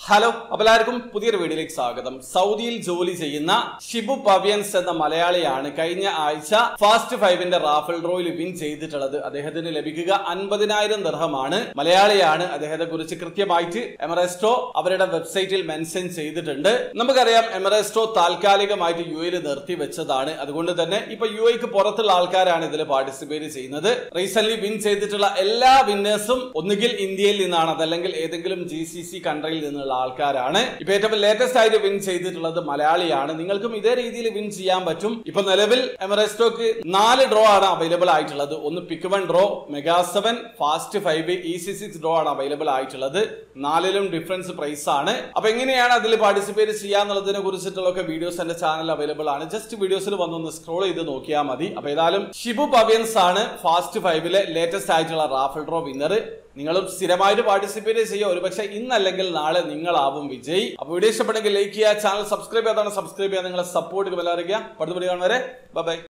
hello അപ്പോൾ എല്ലാവർക്കും പുതിയൊരു വീഡിയോയിലേക്ക് സ്വാഗതം സൗദിയിൽ ജോലി ചെയ്യുന്ന ഷിബു പവ്യൻസ് എന്ന മലയാളിയാണ് കഴിഞ്ഞ ആഴ്ച ഫാസ്റ്റ് ഫൈവിന്റെ റാഫൽ ഡ്രോയിൽ വിൻ ചെയ്തിട്ടുള്ളത് അദ്ദേഹത്തിന് ലഭിക്കുക അൻപതിനായിരം ദർഹമാണ് മലയാളിയാണ് അദ്ദേഹത്തെ കുറിച്ച് കൃത്യമായിട്ട് എമറസ്റ്റോ അവരുടെ വെബ്സൈറ്റിൽ മെൻഷൻ ചെയ്തിട്ടുണ്ട് നമുക്കറിയാം എമറസ്റ്റോ താൽക്കാലികമായിട്ട് യു എയിൽ നിർത്തി വെച്ചതാണ് അതുകൊണ്ട് തന്നെ ഇപ്പൊ യു എക്ക് പുറത്തുള്ള ആൾക്കാരാണ് ഇതിൽ പാർട്ടിസിപ്പേറ്റ് ചെയ്യുന്നത് റീസെന്റ് വിൻ ചെയ്തിട്ടുള്ള എല്ലാ വിന്നേഴ്സും ഒന്നുകിൽ ഇന്ത്യയിൽ നിന്നാണ് അതല്ലെങ്കിൽ ഏതെങ്കിലും ജി സി സി കൺട്രിയിൽ നിന്നുള്ള ആൾക്കാരാണ് ഇപ്പൊ ഏറ്റവും ലേറ്റസ്റ്റ് ആയിട്ട് വിൻ ചെയ്തിട്ടുള്ളത് മലയാളിയാണ് നിങ്ങൾക്കും ഇതേ രീതിയിൽ വിൻ ചെയ്യാൻ പറ്റും ഇപ്പൊ നിലവിൽ എമറസ്റ്റോക്ക് നാല് ഡ്രോ ആണ് അവൈലബിൾ ആയിട്ടുള്ളത് ഒന്ന് pick one draw mega seven fast five E C six draw ആണ് അവൈലബിൾ ആയിട്ടുള്ളത് നാലിലും ഡിഫറൻസ് പ്രൈസ് ആണ് അപ്പൊ എങ്ങനെയാണ് അതിൽ പാർട്ടിസിപ്പേറ്റ് ചെയ്യാന്നുള്ളതിനെ കുറിച്ചിട്ടുള്ള വീഡിയോസ് എന്റെ ചാനൽ അവൈലബിൾ ആണ് ജസ്റ്റ് വീഡിയോസിൽ വന്നൊന്ന് സ്ക്രോൾ ചെയ്ത് നോക്കിയാൽ മതി അപ്പൊ ഏതായാലും ഷിബു പവ്യൻസ് ആണ് ഫാസ്റ്റ് ഫൈവിലെ ലേറ്റസ്റ്റ് ആയിട്ടുള്ള റാഫൽ ഡ്രോ വിന്നർ നിങ്ങളും സ്ഥിരമായിട്ട് പാർട്ടിസിപ്പേറ്റ് ചെയ്യുക ഒരുപക്ഷെ ഇന്നല്ലെങ്കിൽ നാളെ നിങ്ങളാവും വിജയ് അപ്പോൾ വീഡിയോ ഇഷ്ടപ്പെട്ടെങ്കിൽ ലൈക്ക് ചെയ്യുക ചാനൽ സബ്സ്ക്രൈബ് ചെയ്യാതാണ് സബ്സ്ക്രൈബ് ചെയ്യുക നിങ്ങളെ സപ്പോർട്ട് വില അറിയിക്കുക അടുത്ത വീഡിയോ കാണുവരെ ബൈ